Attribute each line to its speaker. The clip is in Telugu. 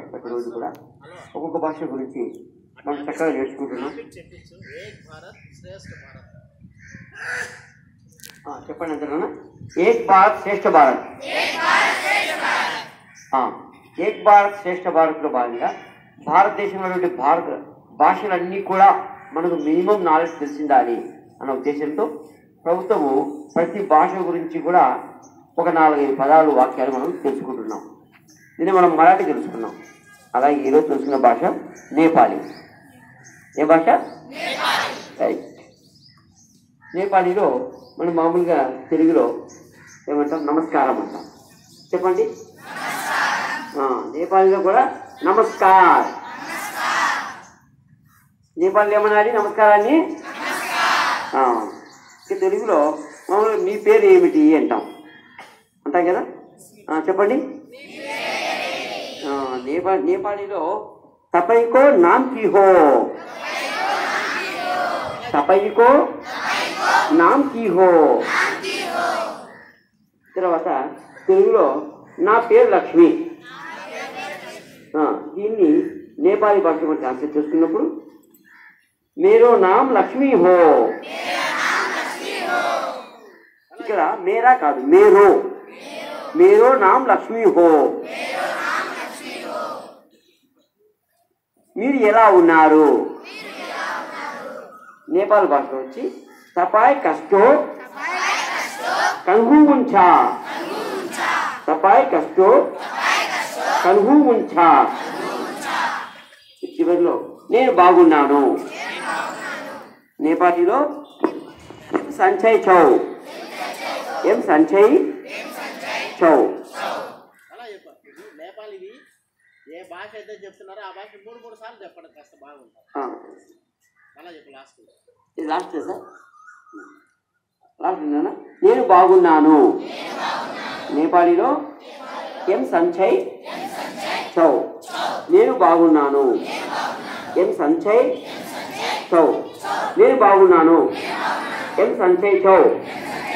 Speaker 1: ప్రతిరోజు కూడా ఒక్కొక్క భాష గురించి మనం చక్కగా నేర్చుకుంటున్నాం
Speaker 2: చెప్పించు ఏక్ భారత్ శ్రేష్ఠ భారత్
Speaker 1: ఆ, చెప్పండి అంతేనా ఏక్ భారత్ శ్రేష్ఠ భారత్ ఆ, ఏక్ భారత్ శ్రేష్ఠ భారత్లో భాగంగా భారతదేశంలో ఉన్నటువంటి భారత భాషలన్నీ కూడా మనకు మినిమం నాలెడ్జ్ తెలిసిండాలి అన్న ఉద్దేశంతో ప్రభుత్వము ప్రతి భాష గురించి కూడా ఒక నాలుగైదు పదాలు వాక్యాలు మనం తెలుసుకుంటున్నాం ఇది మనం మరాఠీ తెలుసుకున్నాం అలాగే ఈరోజు తెలుసుకున్న భాష నేపాలీ ఏ భాష రైట్ నేపాలీలో మనం మామూలుగా తెలుగులో ఏమంటాం నమస్కారం అంటాం చెప్పండి ఆ, నేపాలీలో కూడా నమస్కార్ నేపాలీలో ఏమనాలి నమస్కారాన్ని ఆ, ఇక తెలుగులో మామూలుగా మీ పేరు ఏమిటి అంటాం అంటాం కదా ఆ, చెప్పండి ఆ, నేపా నేపాలీలో తపైకో నామ్ కీ హో తపైకో నామ్ కీ హో తర్వాత తెలుగులో నా పేరు లక్ష్మి ఆ, దీన్ని నేపాలీ భాషలో మనం ట్రాన్స్లేట్ చేసుకున్నప్పుడు మేరో నామ్ లక్ష్మీ హో ఇక్కడ మేరా కాదు మేరో మేరో నామ్ లక్ష్మీ హో మీరు ఎలా ఉన్నారు నేపాల్ భాషలో వచ్చి తపాయ్ కష్టో కన్హూ ఉంచా తపాయ్ కష్టో కన్హూ ఉంచా చివరిలో నేను బాగున్నాను నేపాలీలో ఎం సంచయ్ చౌ ఎం సంచయ్ చౌ
Speaker 2: అలా చెప్పారు ఇప్పుడు నేపాలీవి ఏ భాష అయితే చెప్తున్నారో ఆ భాష మూడు మూడు సార్లు చెప్పండి కాస్త బాగుంటుంది
Speaker 1: ఆ,
Speaker 2: అలా చెప్పు లాస్ట్
Speaker 1: ఇది లాస్ట్ సార్ లాస్ట్ ఉందా నేను బాగున్నాను నేపాలీలో ఎం సంచయ్ చౌ నేను బాగున్నాను ఎం సంచయ్ చౌ నేను బాగున్నాను ఎం సంచయ్ చౌ